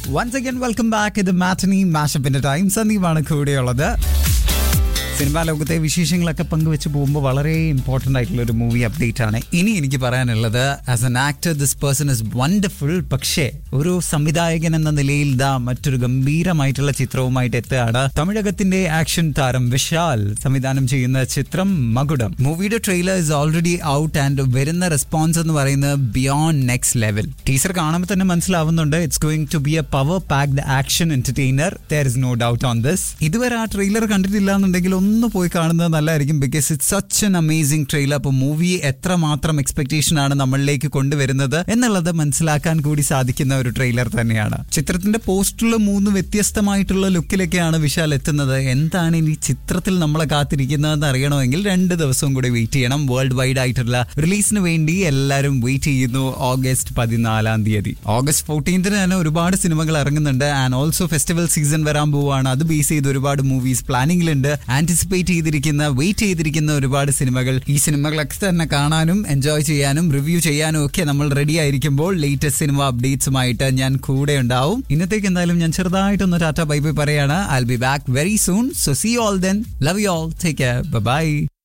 once again welcome back ഇത് matinee മാഷപ്പിന്റെ time സന്ദീപാണ് കൂടെയുള്ളത് സിനിമാ ലോകത്തെ വിശേഷങ്ങളൊക്കെ പങ്കുവെച്ച് പോകുമ്പോൾ വളരെ ഇമ്പോർട്ടൻ്റ് ആയിട്ടുള്ള ഒരു മൂവി അപ്ഡേറ്റ് ആണ് ഇനി എനിക്ക് പറയാനുള്ളത് as an actor this person is wonderful പക്ഷേ ഒരു സംവിധായകൻ എന്ന നിലയിൽ ദാ മറ്റൊരു ഗംഭീരമായിട്ടുള്ള ചിത്രവുമായിട്ട് എത്തുകയാണ് തമിഴകത്തിന്റെ ആക്ഷൻ താരം വിശാൽ സംവിധാനം ചെയ്യുന്ന ചിത്രം മകുടം മൂവിയുടെ trailer is already out and വരുന്ന റെസ്പോൺസ് എന്ന് പറയുന്നത് ബിയോണ്ട് നെക്സ്റ്റ് ലെവൽ ടീച്ചർ കാണുമ്പോൾ തന്നെ മനസ്സിലാവുന്നുണ്ട് it's going to be a power packed action entertainer there is no doubt on this ഇതുവരെ ആ ട്രെയിലർ കണ്ടിട്ടില്ല എന്നുണ്ടെങ്കിൽ ഒന്ന് പോയി കാണുന്നത് നല്ലതായിരിക്കും because it's such an amazing trailer അപ്പോൾ മൂവി എത്രമാത്രം എക്സ്പെക്ടേഷൻ ആണ് നമ്മളിലേക്ക് കൊണ്ടുവരുന്നത് എന്നുള്ളത് മനസ്സിലാക്കാൻ കൂടി സാധിക്കുന്ന ഒരു ട്രെയിലർ തന്നെയാണ് ചിത്രത്തിന്റെ പോസ്റ്ററിൽ മൂന്ന് വ്യത്യസ്തമായിട്ടുള്ള ലുക്കിലൊക്കെയാണ് വിശാൽ എത്തുന്നത് എന്താണ് ഇനി ചിത്രത്തിൽ നമ്മളെ കാത്തിരിക്കുന്നതെന്ന് അറിയണമെങ്കിൽ രണ്ട് ദിവസവും കൂടി വെയിറ്റ് ചെയ്യണം വേൾഡ് വൈഡ് ആയിട്ടുള്ള റിലീസിന് വേണ്ടി എല്ലാവരും വെയിറ്റ് ചെയ്യുന്നു ഓഗസ്റ്റ് പതിനാലാം തീയതി ഓഗസ്റ്റ് ഫോർട്ടീൻത്തിന് തന്നെ ഒരുപാട് സിനിമകൾ ഇറങ്ങുന്നുണ്ട് ആൻഡ് ഓൾസോ ഫെസ്റ്റിവൽ സീസൺ വരാൻ പോവുകയാണ് അത് ബേസ് ചെയ്ത് ഒരുപാട് മൂവീസ് പ്ലാനിങ്ങിലുണ്ട് ആന്റിസിപ്പേറ്റ് ചെയ്തിരിക്കുന്ന വെയിറ്റ് ചെയ്തിരിക്കുന്ന ഒരുപാട് സിനിമകൾ ഈ സിനിമകളൊക്കെ തന്നെ കാണാനും എൻജോയ് ചെയ്യാനും റിവ്യൂ ചെയ്യാനും ഒക്കെ നമ്മൾ റെഡി ആയിരിക്കുമ്പോൾ ലേറ്റസ്റ്റ് സിനിമ അപ്ഡേറ്റ്സുമായിട്ട് ഞാൻ കൂടെ ഉണ്ടാവും ഇന്നത്തേക്ക് എന്തായാലും ഞാൻ ചെറുതായിട്ടൊന്ന് ടാറ്റ ബൈ ബൈ പറയാണ് I be back very soon so see all then love you all take care by